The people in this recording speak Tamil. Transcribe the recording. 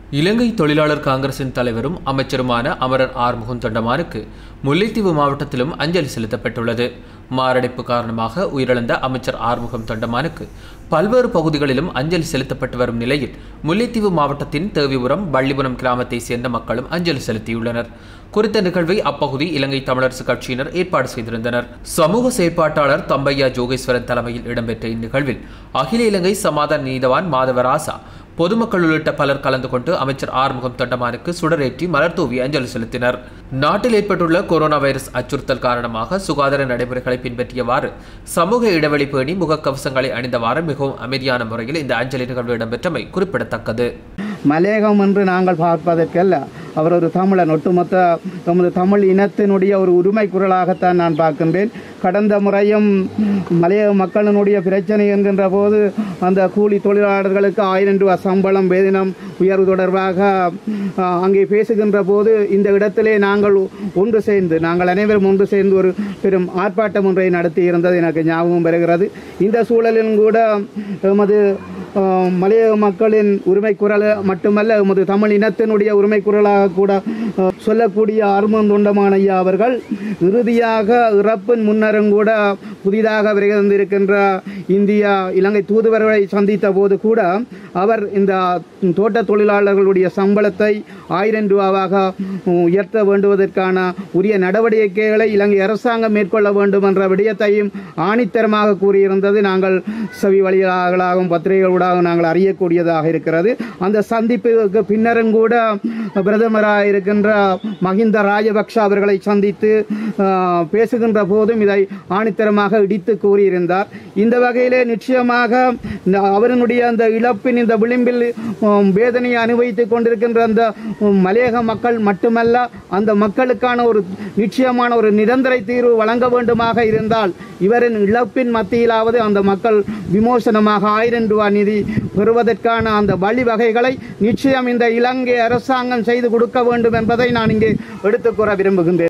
இலங்கை தொழிலாளர் காங்கிரசின் தலைவரும் அமைச்சருமான அமரர் ஆர் முகுந்தண்டமானுக்கு முல்லைத்தீவு மாவட்டத்திலும் அஞ்சலி செலுத்தப்பட்டுள்ளது மாரடைப்பு காரணமாக உயிரிழந்த அமைச்சர் ஆறுமுகம் தொண்டமானுக்கு பல்வேறு பகுதிகளிலும் அஞ்சலி செலுத்தப்பட்டு வரும் நிலையில் முல்லைத்தீவு மாவட்டத்தின் தேவிபுரம் வள்ளிபுரம் கிராமத்தை சேர்ந்த மக்களும் அஞ்சலி செலுத்தியுள்ளனர் குறித்த நிகழ்வை அப்பகுதி இலங்கை தமிழரசு கட்சியினர் ஏற்பாடு செய்திருந்தனர் சமூக செயற்பாட்டாளர் தம்பையா ஜோகேஸ்வரன் தலைமையில் இடம்பெற்ற இந்நிகழ்வில் அகில இலங்கை சமாதான நீதவான் மாதவராசா பொதுமக்கள் உள்ளிட்ட பலர் கலந்து கொண்டு அமைச்சர் ஆறுமுகம் தொண்டமானுக்கு சுடரேற்றி மலர் தூவி அஞ்சலி செலுத்தினர் நாட்டில் ஏற்பட்டுள்ள கொரோனா வைரஸ் அச்சுறுத்தல் காரணமாக சுகாதார நடைமுறைகளை பின்பற்றியவாறு சமூக இடைவெளி பேணி முகக்கவசங்களை அணிந்தவாறு மிகவும் அமைதியான முறையில் இந்த அஞ்சலி நிகழ்வு இடம்பெற்றமை குறிப்பிடத்தக்கது மலையகம் என்று நாங்கள் பார்ப்பதற்கல்ல அவர் ஒரு தமிழன் ஒட்டுமொத்த நமது தமிழ் இனத்தினுடைய ஒரு உரிமை குரலாகத்தான் நான் பார்க்கின்றேன் கடந்த முறையும் மலையக மக்களினுடைய பிரச்சனை என்கின்ற போது அந்த கூலி தொழிலாளர்களுக்கு ஆயிரம் ரூபாய் சம்பளம் வேதனம் உயர்வு தொடர்பாக அஹ், அங்கே பேசுகின்ற போது இந்த இடத்திலே நாங்கள் ஒன்று சேர்ந்து நாங்கள் அனைவரும் ஒன்று சேர்ந்து ஒரு பெரும் ஆர்ப்பாட்டம் ஒன்றை நடத்தி இருந்தது எனக்கு ஞாபகம் வருகிறது இந்த சூழலிலும் கூட எமது அஹ், மலையக மக்களின் உரிமை குரல் மட்டுமல்ல எமது தமிழ் இனத்தினுடைய உரிமை குரலாக கூட அஹ், சொல்லக்கூடிய அருமந்தொண்டமான ஐயா அவர்கள் இறுதியாக இறப்பின் முன்னரும் கூட புதிதாக வருகின்றிருக்கின்ற இந்தியா இலங்கை தூதுவர்களை சந்தித்த போது கூட அவர் இந்த தோட்ட தொழிலாளர்களுடைய சம்பளத்தை ஆயிரம் ரூபாவாக உம், உயர்த்த வேண்டுவதற்கான உரிய நடவடிக்கைகளை இலங்கை அரசாங்கம் மேற்கொள்ள வேண்டும் என்ற விடயத்தையும் ஆணித்தரமாக கூறியிருந்தது நாங்கள் செவி வழியாகளாகவும் பத்திரிகைகளூடாக நாங்கள் அறியக்கூடியதாக இருக்கிறது அந்த சந்திப்புக்கு பின்னரும் கூட பிரதமராக இருக்கின்ற மஹிந்த ராஜபக்ஷ அவர்களை சந்தித்து ஆஹ், பேசுகின்ற போதும் இதை ஆணித்தரமாக இடித்து கூறியிருந்தார் இந்த வகையிலே நிச்சயமாக ந- அவரினுடைய அந்த இழப்பின் இந்த விளிம்பில் உம், வேதனையை அனுபவித்துக் கொண்டிருக்கின்ற அந்த உம், மலையக மக்கள் மட்டுமல்ல அந்த மக்களுக்கான ஒரு நிச்சயமான ஒரு நிரந்தர தீர்வு வழங்க வேண்டுமாக இருந்தால் இவரின் இழப்பின் மத்தியிலாவது அந்த மக்கள் விமோசனமாக ஆயிரம் ரூபாய் நிதி பெறுவதற்கான அந்த வழிவகைகளை நிச்சயம் இந்த இலங்கை அரசாங்கம் செய்து கொடுக்க வேண்டும் என்பதை நான் இங்கே எடுத்துக்கூற விரும்புகின்றேன்